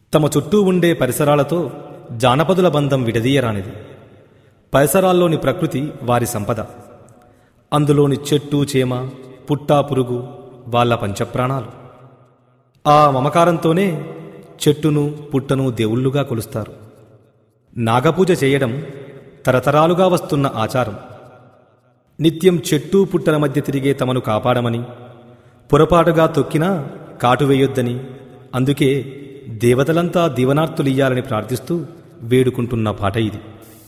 తమ చుట్టూ ఉండే పరిసరాలతో జానపదుల బంధం విడదీయరానిది పరిసరాల్లోని ప్రకృతి వారి సంపద అందులోని చెట్టు చేమ పుట్టా పురుగు వాళ్ళ పంచప్రాణాలు ఆ మమకారంతోనే చెట్టును పుట్టను దేవుళ్ళుగా కొలుస్తారు నాగపూజ చేయడం తరతరాలుగా వస్తున్న ఆచారం నిత్యం చెట్టు పుట్టల మధ్య తిరిగే తమను కాపాడమని పొరపాటుగా తొక్కినా కాటు వేయొద్దని అందుకే దేవతలంతా దీవనార్తులియ్యాలని ప్రార్థిస్తూ వేడుకుంటున్న పాట ఇది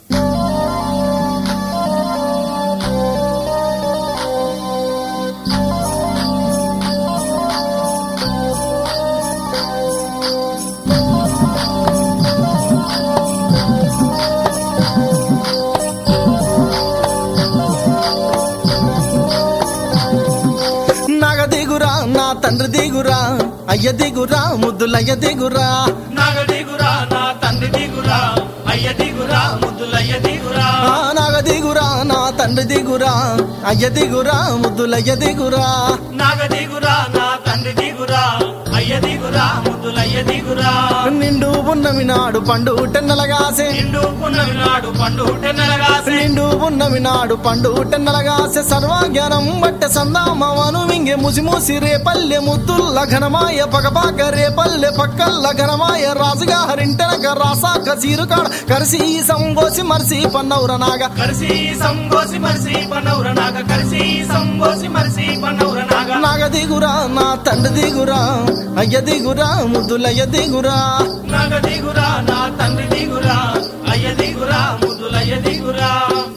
నగ దిగురా నా తండ్రి దిగురా అయ్య దిగురా ముద్దులయ్య దిగురా నాగ దిగురా నా తండ్రి దిగురా అయ్య దిగురా ముద్దులయ్య దిగురా ఆ నగ దిగురా నా తండ్రి దిగురా అయ్య దిగురా ముద్దులయ్య దిగురా నాగ దిగురా నా తండ్రి దిగురా అయ్య దిగురా ముద్దులయ్య దిగురా నిండు ఉన్నమి నాడు పండు టెన్నలగాసే నిండు పున్నమి నాడు పండు టెన్నెలగాసే నిండు ఉన్నమి నాడు పండు టెన్నలగాసే సర్వజ్ఞానం బట్టె సందామవను వింగే ముసి ముసి రేపల్లె ముద్దుల్ల ఘనమాయ పగపాక రేపల్లె పక్కల్ల ఘనమాయ రాజుగా హరింటనక రాసాక చీరుకాడ కరిసి సంబోసి మరిసి పన్నౌర నాగ కలిసి సంబోసి మరిసి పన్నౌర నాగ కలిసి సంబోసి మరిసి పన్నౌర నాగ నాగ దిగురా నా తండ్రి దిగురా అయ్య దిగురా ముద్దులయ్య దిగురా నాగ దిగురా నా తండ్రి దిగురా అయ్య దిగురా ముద్దులయ్య దిగురా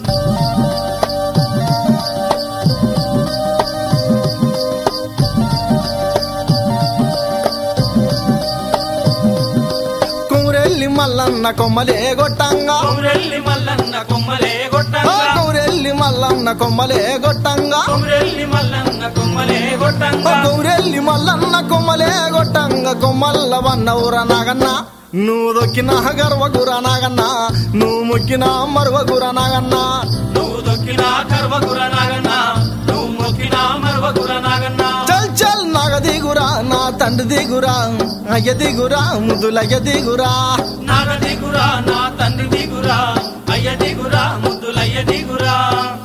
కుమురెల్లి మల్లన్న కొమ్మలే గొట్టంగా కొమ్రెల్లి మల్లన్న కొమ్మలే ఆ గొట్టంగా కుమురెల్లి మల్లన్న కొమ్మలే గొట్టంగా కొమ్రెల్లి మల్లన్న కొమ్మలే గొట్టంగా గౌరెల్లి మల్లన్న కొమ్మలే గొట్టంగ కొమ్మల్ల వన్నవుర నాగన్న నువ్వు దొక్కిన గర్వగుర నాగన్న నువ్వు మొక్కిన మరువగుర నాగన్న నువ్వు దొక్కిన కర్వగుర నాగన్న నువ్వు మొక్కిన మర్వగుర నాగన్న చల్ చల్ నాగ దిగురా నా తండ్రి దిగురా అయ్య దిగురా ముద్దులయ్య దిగురా నాగ దిగురా నా తండ్రి దిగురా అయ్య దిగురా ముద్దులయ్య దిగురా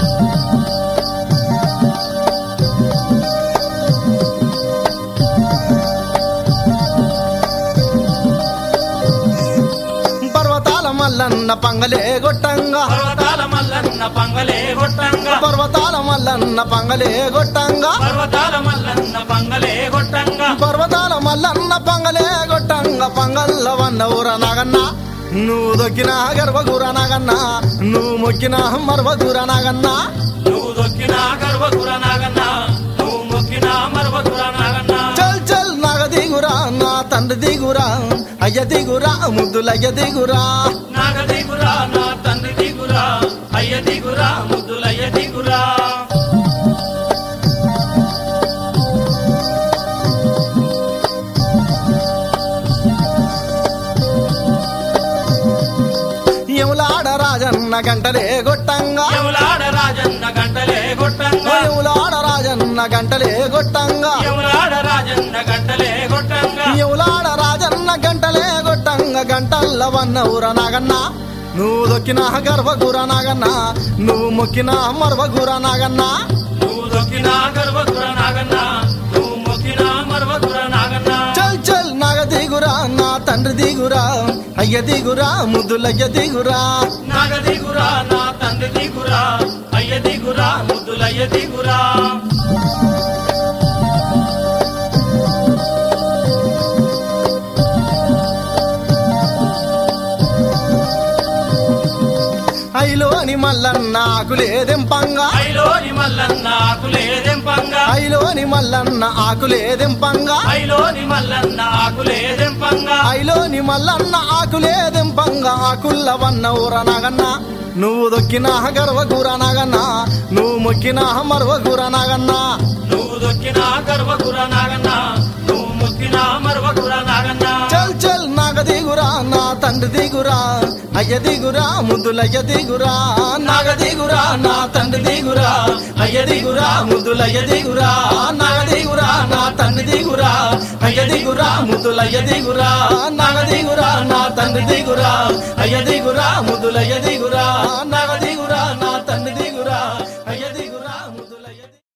పర్వతాల మల్లన్న పంగలే గొట్టంగా పర్వతాల మల్లన్న పంగలే గొట్టంగా పర్వతాల మల్లన్న పంగలే గొట్టంగా పర్వతాల మల్లన్న పంగలే గొట్టంగా పర్వతాల మల్లన్న పంగలే గొట్టంగ పంగల్ల వన్నవుర నాగన్న నువ్వు దొక్కిన గర్వగుర నాగన్న నువ్వు మొక్కిన మర్వగుర నాగన్న నువ్వు దొక్కిన కర్వగుర నాగన్న నువ్వు మొక్కిన మర్వగుర నాగన్న చల్ చల్ నాగ దిగురా నా తండ్రి దిగురా అయ్య దిగురా ముద్దులయ్య దిగురా నాగ దిగురా నా తండ్రి దిగురా అయ్య దిగురా ముద్దులయ్య దిగురా ఎములాడ రాజన్న గంటలే గొట్టంగా యములాడ రాజన్న గంటలే గొట్టంగా ఎములాడ రాజన్న గంటలే గొట్టంగా యములాడ రాజన్న గంటలే గొట్టంగా ఎవలాడ రాజన్న గంటలే గొట్టంగ గంటల్ల వన్నవుర నాగన్న నువ్వు దొక్కిన గర్వగుర నాగన్న నువ్వు మొక్కిన మర్వగుర నాగన్న నువ్వు దొక్కిన గర్వగుర నాగన్న నువ్వు మొక్కిన మర్వగుర నాగన్న చల్ చల్ నాగ దిగురా నా తండ్రి దిగురా అయ్య దిగురా ముద్దులయ్య దిగురా నాగ దిగురా నా తండ్రి దిగురా అయ్య దిగురా ముద్దులయ్య దిగురా ఐలోని మల్లన్న ఆకులేదెంపంగా ఐలోని మల్లన్న ఆకులేదెంపంగా ఐలోని మల్లన్న ఆకులేదెంపంగా ఐలోని మల్లన్న ఆకులేదెంపంగా ఐలోని మల్లన్న ఆకులేదెంపంగా ఆకుల్ల వన్నవుర నాగన్న నువ్వు దొక్కిన గర్వగుర నాగన్న నువ్వు మొక్కిన మర్వగుర నాగన్న నువ్వు దొక్కిన గర్వగుర నాగన్న నువ్వు మొక్కిన మర్వగుర నాగన్న చల్ చల్ నాగ దిగురా దిగురా నా తండ్రి దిగురా అయ్య దిగురా ముద్దులయ్య దిగురా నాగ దిగురా నా తండ్రి దిగురా అయ్య దిగురా ముద్దులయ్య దిగురా నాగ దిగురా నా తండ్రి దిగురా అయ్య దిగురా ముద్దులయ్య దిగురా నాగ దిగురా నా తండ్రి దిగురా అయ్య దిగురా ముద్దులయ్య దిగురా నాగ దిగురా నా తండ్రి దిగురా అయ్య దిగురా